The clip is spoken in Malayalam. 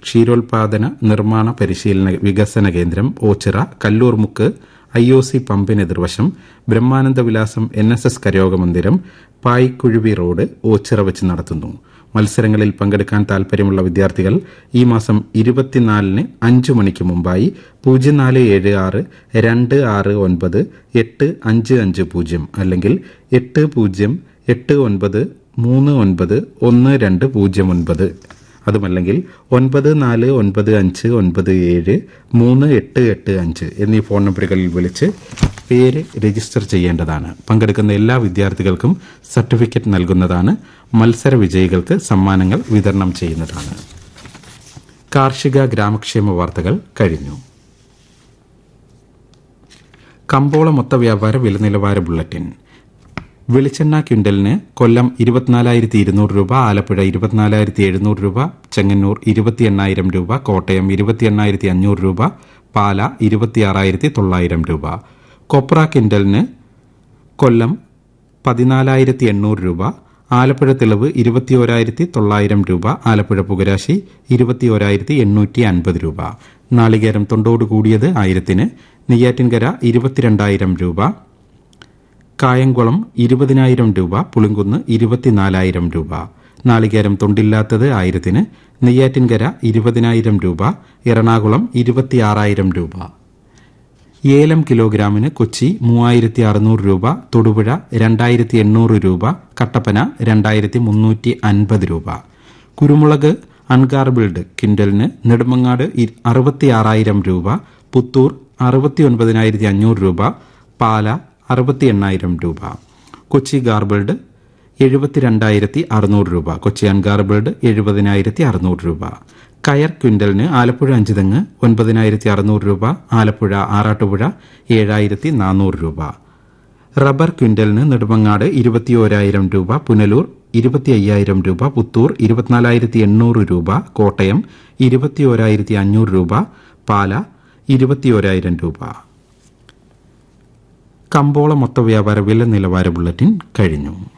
ക്ഷീരോത്പാദന നിർമ്മാണ പരിശീലന വികസന കേന്ദ്രം Ochira Kallurmukku I O C പമ്പിന് എതിർവശം ബ്രഹ്മാനന്ദ വിലാസം എൻ എസ് എസ് കരോഗ മന്ദിരം പായിക്കുഴുവി റോഡ് ഓച്ചിറ വെച്ച് നടത്തുന്നു മത്സരങ്ങളിൽ പങ്കെടുക്കാൻ താൽപര്യമുള്ള വിദ്യാർത്ഥികൾ ഈ മാസം ഇരുപത്തിനാലിന് അഞ്ചു മണിക്ക് മുമ്പായി പൂജ്യം നാല് ഏഴ് ആറ് രണ്ട് ആറ് ഒൻപത് എട്ട് അഞ്ച് അഞ്ച് പൂജ്യം അല്ലെങ്കിൽ എട്ട് പൂജ്യം എട്ട് ഒൻപത് മൂന്ന് ഒൻപത് ഒന്ന് രണ്ട് പൂജ്യം ഒൻപത് അതുമല്ലെങ്കിൽ ഒൻപത് നാല് ഒൻപത് അഞ്ച് ഒൻപത് ഏഴ് മൂന്ന് എട്ട് എട്ട് അഞ്ച് എന്നീ ഫോൺ നമ്പറുകളിൽ വിളിച്ച് പേര് രജിസ്റ്റർ ചെയ്യേണ്ടതാണ് പങ്കെടുക്കുന്ന എല്ലാ വിദ്യാർത്ഥികൾക്കും സർട്ടിഫിക്കറ്റ് നൽകുന്നതാണ് മത്സര വിജയികൾക്ക് സമ്മാനങ്ങൾ വിതരണം ചെയ്യുന്നതാണ് കാർഷിക ഗ്രാമക്ഷേമ വാർത്തകൾ കഴിഞ്ഞു കമ്പോള മൊത്ത വ്യാപാര വില നിലവാര ബുള്ളറ്റിൻ വെളിച്ചെണ്ണ ക്വിന്റലിന് കൊല്ലം ഇരുപത്തിനാലായിരത്തി ഇരുന്നൂറ് രൂപ ആലപ്പുഴ ഇരുപത്തിനാലായിരത്തി എഴുന്നൂറ് രൂപ ചെങ്ങന്നൂർ ഇരുപത്തി എണ്ണായിരം രൂപ കോട്ടയം ഇരുപത്തി എണ്ണായിരത്തി അഞ്ഞൂറ് രൂപ പാല ഇരുപത്തിയാറായിരത്തി തൊള്ളായിരം രൂപ കൊപ്ര ക്വിന്റലിന് കൊല്ലം പതിനാലായിരത്തി എണ്ണൂറ് രൂപ ആലപ്പുഴ തെളിവ് ഇരുപത്തിയോരായിരത്തി തൊള്ളായിരം രൂപ ആലപ്പുഴ പുകരാശി ഇരുപത്തിയോരായിരത്തി എണ്ണൂറ്റി അൻപത് രൂപ നാളികേരം തൊണ്ടോട് കൂടിയത് ആയിരത്തിന് നെയ്യാറ്റിൻകര ഇരുപത്തിരണ്ടായിരം രൂപ കായംകുളം ഇരുപതിനായിരം രൂപ പുളിങ്കുന്ന് ഇരുപത്തിനാലായിരം രൂപ നാളികേരം തൊണ്ടില്ലാത്തത് ആയിരത്തിന് നെയ്യാറ്റിൻകര ഇരുപതിനായിരം രൂപ എറണാകുളം ഇരുപത്തിയാറായിരം രൂപ ഏലം കിലോഗ്രാമിന് കൊച്ചി മൂവായിരത്തി അറുന്നൂറ് രൂപ തൊടുപുഴ രണ്ടായിരത്തി എണ്ണൂറ് രൂപ കട്ടപ്പന രണ്ടായിരത്തി മുന്നൂറ്റി അൻപത് രൂപ കുരുമുളക് അൺഗാർബിൾഡ് കിൻഡലിന് നെടുമങ്ങാട് അറുപത്തിയാറായിരം രൂപ പുത്തൂർ അറുപത്തി ഒൻപതിനായിരത്തി അഞ്ഞൂറ് രൂപ പാല അറുപത്തി എണ്ണായിരം രൂപ കൊച്ചി ഗാർബിൾഡ് എഴുപത്തിരണ്ടായിരത്തി അറുന്നൂറ് രൂപ കൊച്ചി അൺഗാർബിൾഡ് എഴുപതിനായിരത്തി അറുന്നൂറ് രൂപ കയർ ക്വിന്റലിന് ആലപ്പുഴ അഞ്ചുതെങ്ങ് ഒൻപതിനായിരത്തി അറുന്നൂറ് രൂപ ആലപ്പുഴ ആറാട്ടുപുഴ ഏഴായിരത്തി നാനൂറ് രൂപ റബ്ബർ ക്വിന്റലിന് നെടുമങ്ങാട് ഇരുപത്തിയോരായിരം രൂപ പുനലൂർ ഇരുപത്തി അയ്യായിരം രൂപ പുത്തൂർ ഇരുപത്തിനാലായിരത്തി എണ്ണൂറ് രൂപ കോട്ടയം ഇരുപത്തിയോരായിരത്തി അഞ്ഞൂറ് രൂപ പാല ഇരുപത്തിയോരായിരം രൂപ കമ്പോള മൊത്ത വ്യാപാര വില നിലവാര ബുള്ളറ്റിൻ കഴിഞ്ഞു